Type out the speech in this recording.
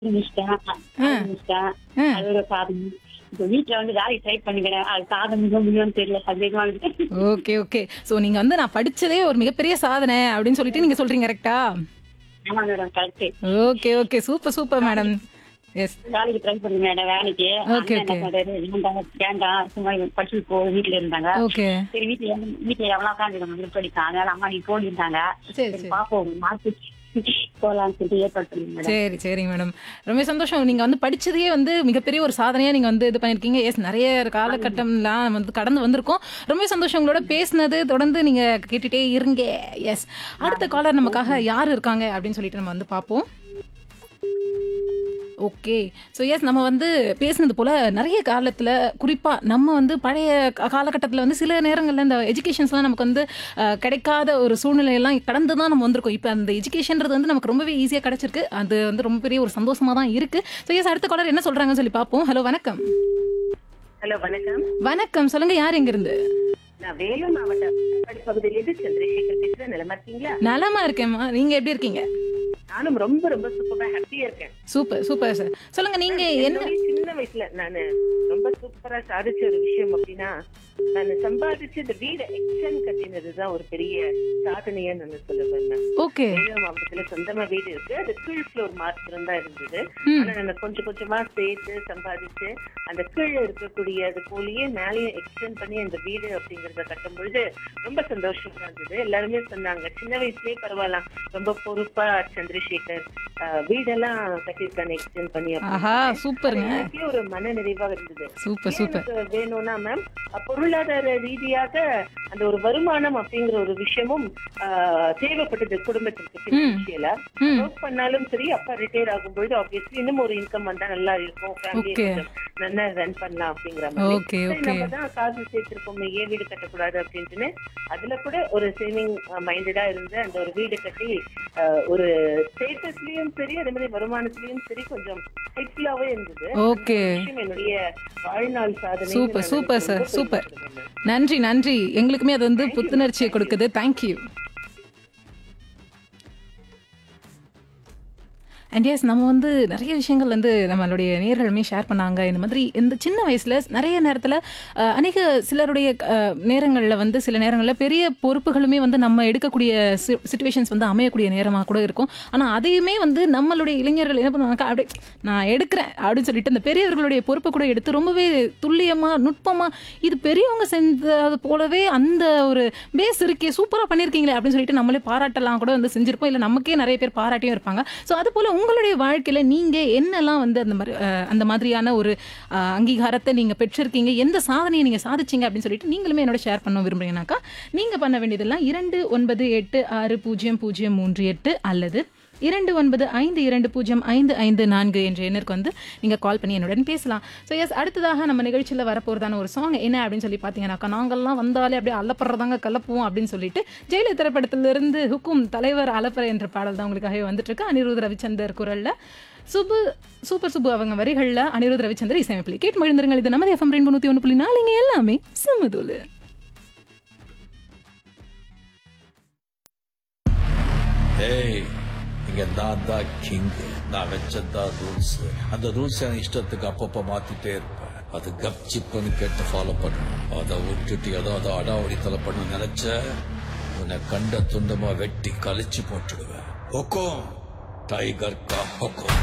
முடிச்சிட்டேன் முடிச்சிட்டேன் அது ஒரு சாதனை இப்ப வீட்டுல வந்து வேலைக்கு ட்ரை பண்ணிக்கிறேன் அது சாதனை மிக முடியும்னு தெரியல சந்தேகமா இருக்கு ஓகே ஓகே சோ நீங்க வந்து நான் படிச்சதே ஒரு மிகப்பெரிய சாதனை அப்படின்னு சொல்லிட்டு நீங்க சொல்றீங்க கரெக்டா ஆமா madam correct okay okay super super madam yes வேலைக்கு ட்ரை பண்ணி மேடம் வேலைக்கு Okay, அண்ணன் என்ன சொல்றாரு, வேண்டாம், வேண்டாம் சும்மா படிச்சுட்டு போ வீட்டுல இருந்தாங்க ஓகே சரி வீட்டுல வீட்டுல எவ்வளவு உட்காந்து படித்தான் அதனால அம்மா நீ போயிருந்தாங்க சரி சரி சரி பாப்போம் மார்க் போலாம்னு சொல்லிட்டு ஏற்பாடு பண்ணி மேடம் சரி சரிங்க மேடம் ரொம்ப சந்தோஷம் நீங்க வந்து படிச்சதையே வந்து மிகப்பெரிய ஒரு சாதனையா நீங்க வந்து இது பண்ணிருக்கீங்க எஸ் நிறைய காலகட்டம்லாம் வந்து கடந்து வந்திருக்கோம் ரொம்ப சந்தோஷம் உங்களோட பேசினது தொடர்ந்து நீங்க கேட்டுட்டே இருங்க எஸ் அடுத்த காலர் நமக்காக யார் இருக்காங்க அப்படின்னு சொல்லிட்டு நம்ம வந்து பார்ப்போம் ஓகே ஸோ எஸ் நம்ம வந்து பேசுனது போல் நிறைய காலத்தில் குறிப்பாக நம்ம வந்து பழைய காலகட்டத்தில் வந்து சில நேரங்களில் இந்த எஜுகேஷன்ஸ்லாம் நமக்கு வந்து அஹ், கிடைக்காத ஒரு சூழ்நிலையெல்லாம் கடந்து தான் நம்ம வந்திருக்கோம் இப்போ அந்த எஜுகேஷன்றது வந்து நமக்கு ரொம்பவே ஈஸியாக கிடைச்சிருக்கு அது வந்து ரொம்ப பெரிய ஒரு சந்தோஷமாக தான் இருக்குது ஸோ எஸ் அடுத்த காலர் என்ன சொல்கிறாங்கன்னு சொல்லி பார்ப்போம் ஹலோ வணக்கம் ஹலோ வணக்கம் வணக்கம் சொல்லுங்கள் யார் எங்கேருந்து நான் வேலூர் மாவட்டம் காட்பாடி பகுதியிலிருந்து சந்திரசேகர் பேசுறேன் நிலமா இருக்கீங்களா நலமா இருக்கேம்மா நீங்கள் எப்படி இருக்கீங்க நானும் ரொம்ப ரொம்ப சூப்பரா ஹாப்பியா இருக்கேன் சூப்பர் சூப்பர் சார் சொல்லுங்கள் நீங்கள் என்ன என்னுடைய சின்ன வயசுல நானு ரொம்ப சூப்பரா சாதிச்ச ஒரு விஷயம் அப்படின்னா நான் சம்பாதிச்சு இந்த வீடு எக்ஸ்டன் கட்டினதுதான் ஒரு பெரிய சாதனையா நான் சொல்லுவேன் நான். ஓகே வேலூர் மாவட்டத்துல சொந்தமா வீடு இருக்கு அது கீழ் ஃப்ளோர் மாத்திரம் தான் இருந்தது ம் ஆனா நான் கொஞ்சம் கொஞ்சமா சேர்த்து சம்பாதிச்சு அந்த கீழே இருக்கக்கூடிய அது போலயே மேலேயும் எக்ஸ்டெண்ட் பண்ணி அந்த வீடு அப்படிங்கறத கட்டும் பொழுது ரொம்ப சந்தோஷமா இருந்தது எல்லாருமே சொன்னாங்க சின்ன வயசுலயே பரவாயில்ல ரொம்ப பொறுப்பா சந்திரசேகர் ஆஹ், வீடெல்லாம் கட்டியிருக்காங்க எக்ஸ்டெண்ட் பண்ணி அப்படின்னு. ஆஹா சூப்பருங்க எனக்கே ஒரு மன நிறைவாக இருந்தது சூப்பர் சூப்பர் எனக்கு வேணும்னா மேம் பொருளாதார ரீதியாக அந்த ஒரு வருமானம் அப்படிங்கிற ஒரு விஷயமும் ஆஹ், தேவைப்பட்டது குடும்பத்திற்கு பினான்சியலா ம் ஒர்க் பண்ணாலும் சரி அப்பா ரிட்டையர் ஆகும்பொழுது ஆப்வியஸ்லி இன்னும் ஒரு இன்கம் வந்தா நல்லா இருக்கும் ஃபேமிலி Okay. நல்லா ரன் பண்ணலாம் அப்படிங்கிற மாதிரி ஓகே சரி, ஓகே நம்ம தான் காசு சேர்த்திருக்கோமே ஏன் வீடு கட்டக்கூடாது அப்படின்ட்டுன்னு அதுல கூட ஒரு சேவிங் மைண்டடா இருந்து அந்த ஒரு வீடு கட்டி ஆஹ், ஒரு ஸ்டேட்டஸ்லயும் சரி அதே மாதிரி வருமானத்திலயும் சரி கொஞ்சம் ஹெல்ப்ஃபுல்லாவே இருந்தது ஓகே விஷயம் என்னுடைய வாழ்நாள் சாதனை சூப்பர் சூப்பர் சார் சூப்பர் நன்றி நன்றி எங்களுக்குமே அது வந்து புத்துணர்ச்சியை கொடுக்குது தேங்க்யூ அண்ட் எஸ் நம்ம வந்து நிறைய விஷயங்கள் வந்து நம்மளுடைய நேர்களுமே ஷேர் பண்ணாங்க இந்த மாதிரி இந்த சின்ன வயசில் நிறைய நேரத்தில் அநேக சிலருடைய நேரங்களில் வந்து சில நேரங்களில் பெரிய பொறுப்புகளுமே வந்து நம்ம எடுக்கக்கூடிய சுச்சுவேஷன்ஸ் வந்து அமையக்கூடிய நேரமாக கூட இருக்கும் ஆனால் அதையுமே வந்து நம்மளுடைய இளைஞர்கள் என்ன பண்ணுவாங்க அப்படியே நான் எடுக்கிறேன் அப்படின்னு சொல்லிட்டு அந்த பெரியவர்களுடைய பொறுப்பை கூட எடுத்து ரொம்பவே துல்லியமாக நுட்பமாக இது பெரியவங்க செஞ்சது போலவே அந்த ஒரு பேஸ் இருக்கே சூப்பராக பண்ணியிருக்கீங்களே அப்படின்னு சொல்லிட்டு நம்மளே பாராட்டலாம் கூட வந்து செஞ்சிருப்போம் இல்லை நமக்கே நிறைய பேர் பாராட்டியும் இருப்பாங்க ஸோ அது போல் உங்களுடைய வாழ்க்கையில் நீங்கள் என்னெல்லாம் வந்து அந்த மாதிரி அஹ், அந்த மாதிரியான ஒரு அஹ், அங்கீகாரத்தை நீங்கள் பெற்றிருக்கீங்க எந்த சாதனையை நீங்கள் சாதிச்சீங்க அப்படின்னு சொல்லிட்டு நீங்களுமே என்னோட ஷேர் பண்ண விரும்புறீங்கனாக்கா நீங்கள் பண்ண வேண்டியதெல்லாம் இரண்டு ஒன்பது எட்டு ஆறு பூஜ்ஜியம் பூஜ்ஜியம் மூன்று எட்டு அல்லது இரண்டு ஒன்பது ஐந்து இரண்டு பூஜ்ஜியம் ஐந்து ஐந்து நான்கு என்ற எண்ணிற்கு வந்து நீங்கள் கால் பண்ணி என்னுடன் பேசலாம் ஸோ எஸ் அடுத்ததாக நம்ம நிகழ்ச்சியில் வரப்போகிறதான ஒரு சாங் என்ன அப்படின்னு சொல்லி பார்த்தீங்கன்னாக்கா நாங்கள்லாம் வந்தாலே அப்படியே அலப்படுறதாங்க கலப்புவோம் அப்படின்னு சொல்லிட்டு ஜெயில திரைப்படத்திலிருந்து ஹுக்கும் தலைவர் அலப்பற என்ற பாடல் தான் உங்களுக்காகவே வந்துட்டு இருக்கு அனிருத் ரவிச்சந்தர் குரலில் சுபு சூப்பர் சுப்பு அவங்க வரிகளில் அனிருத் ரவிச்சந்தர் இசையமைப்பில் கேட்டு மகிழ்ந்திருங்கள் இது நமது எஃப்எம் ரெண்டு நூற்றி ஒன்று புள்ளி நாலுங்க எல்லாமே சுமதுலு ஏய் இங்க நான் தான் கிங் நான் வச்சதான் ரூல்ஸ் அந்த ரூல்ஸ் என் இஷ்டத்துக்கு அப்பப்ப மாத்திட்டே இருப்பேன் அது கப்சிப்புன்னு கேட்டு ஃபாலோ பண்ணணும் அதை விட்டுட்டு ஏதாவது அடாவடித்தலை பண்ண நினைச்ச உன்னை கண்ட துண்டமா வெட்டி கழிச்சு போட்டுடுவேன் ஹொக்கோம் டைகர் கா ஹொக்கோம்